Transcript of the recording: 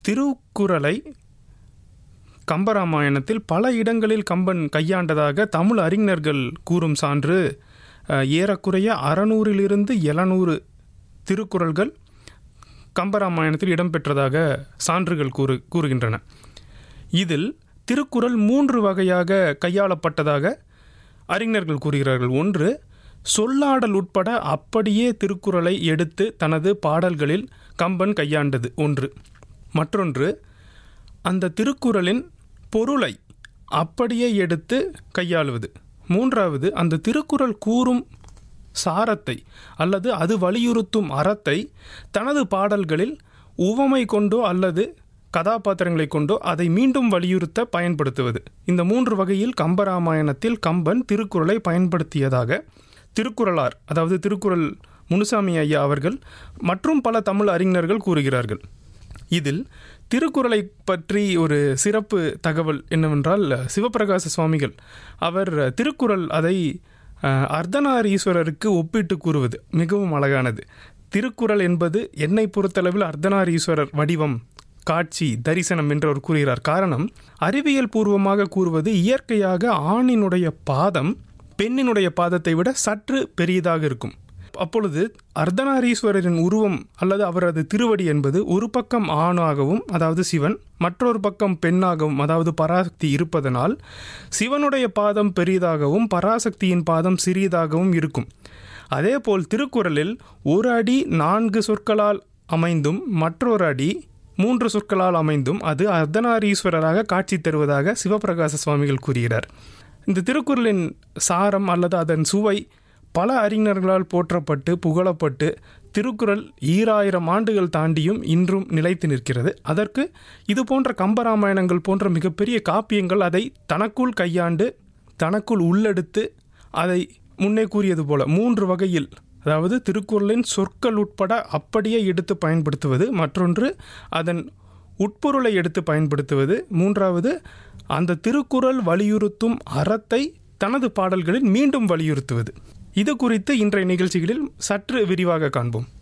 திருக்குறளை கம்பராமாயணத்தில் பல இடங்களில் கம்பன் கையாண்டதாக தமிழ் அறிஞர்கள் கூறும் சான்று அஹ், ஏறக்குறைய அறநூறிலிருந்து எழுநூறு திருக்குறள்கள் கம்பராமாயணத்தில் இடம்பெற்றதாக சான்றுகள் கூறு கூறுகின்றன இதில் திருக்குறள் மூன்று வகையாக கையாளப்பட்டதாக அறிஞர்கள் கூறுகிறார்கள் ஒன்று சொல்லாடல் உட்பட அப்படியே திருக்குறளை எடுத்து தனது பாடல்களில் கம்பன் கையாண்டது ஒன்று மற்றொன்று அந்த திருக்குறளின் பொருளை அப்படியே எடுத்து கையாளுவது மூன்றாவது அந்த திருக்குறள் கூறும் சாரத்தை அல்லது அது வலியுறுத்தும் அறத்தை தனது பாடல்களில் உவமை கொண்டோ அல்லது கதாபாத்திரங்களை கொண்டோ அதை மீண்டும் வலியுறுத்த பயன்படுத்துவது இந்த மூன்று வகையில் கம்பராமாயணத்தில் கம்பன் திருக்குறளை பயன்படுத்தியதாக திருக்குறளார் அதாவது திருக்குறள் முனுசாமி ஐயா அவர்கள் மற்றும் பல தமிழ் அறிஞர்கள் கூறுகிறார்கள் இதில் திருக்குறளை பற்றி ஒரு சிறப்பு தகவல் என்னவென்றால் சிவபிரகாச சுவாமிகள் அவர் திருக்குறள் அதை அஹ், அர்த்தநாரீஸ்வரருக்கு ஒப்பிட்டு கூறுவது மிகவும் அழகானது திருக்குறள் என்பது என்னை பொறுத்தளவில் அர்த்தநாரீஸ்வரர் வடிவம் காட்சி தரிசனம் என்று அவர் கூறுகிறார் காரணம் அறிவியல் பூர்வமாக கூறுவது இயற்கையாக ஆணினுடைய பாதம் பெண்ணினுடைய பாதத்தை விட சற்று பெரியதாக இருக்கும் அப்பொழுது அர்த்தநாரீஸ்வரரின் உருவம் அல்லது அவரது திருவடி என்பது ஒரு பக்கம் ஆணாகவும் அதாவது சிவன் மற்றொரு பக்கம் பெண்ணாகவும் அதாவது பராசக்தி இருப்பதனால் சிவனுடைய பாதம் பெரியதாகவும் பராசக்தியின் பாதம் சிறியதாகவும் இருக்கும் அதேபோல் திருக்குறளில் ஒரு அடி நான்கு சொற்களால் அமைந்தும் மற்றொரு அடி மூன்று சொற்களால் அமைந்தும் அது அர்த்தநாரீஸ்வரராக காட்சி தருவதாக சிவபிரகாச சுவாமிகள் கூறுகிறார் இந்த திருக்குறளின் சாரம் அல்லது அதன் சுவை பல அறிஞர்களால் போற்றப்பட்டு புகழப்பட்டு திருக்குறள் ஈராயிரம் ஆண்டுகள் தாண்டியும் இன்றும் நிலைத்து நிற்கிறது அதற்கு இது போன்ற கம்பராமாயணங்கள் போன்ற மிகப்பெரிய காப்பியங்கள் அதை தனக்குள் கையாண்டு தனக்குள் உள்ளெடுத்து அதை முன்னே கூறியது போல மூன்று வகையில் அதாவது திருக்குறளின் சொற்கள் உட்பட அப்படியே எடுத்து பயன்படுத்துவது மற்றொன்று அதன் உட்பொருளை எடுத்து பயன்படுத்துவது மூன்றாவது அந்த திருக்குறள் வலியுறுத்தும் அறத்தை தனது பாடல்களில் மீண்டும் வலியுறுத்துவது இது குறித்து இன்றைய நிகழ்ச்சிகளில் சற்று விரிவாக காண்போம்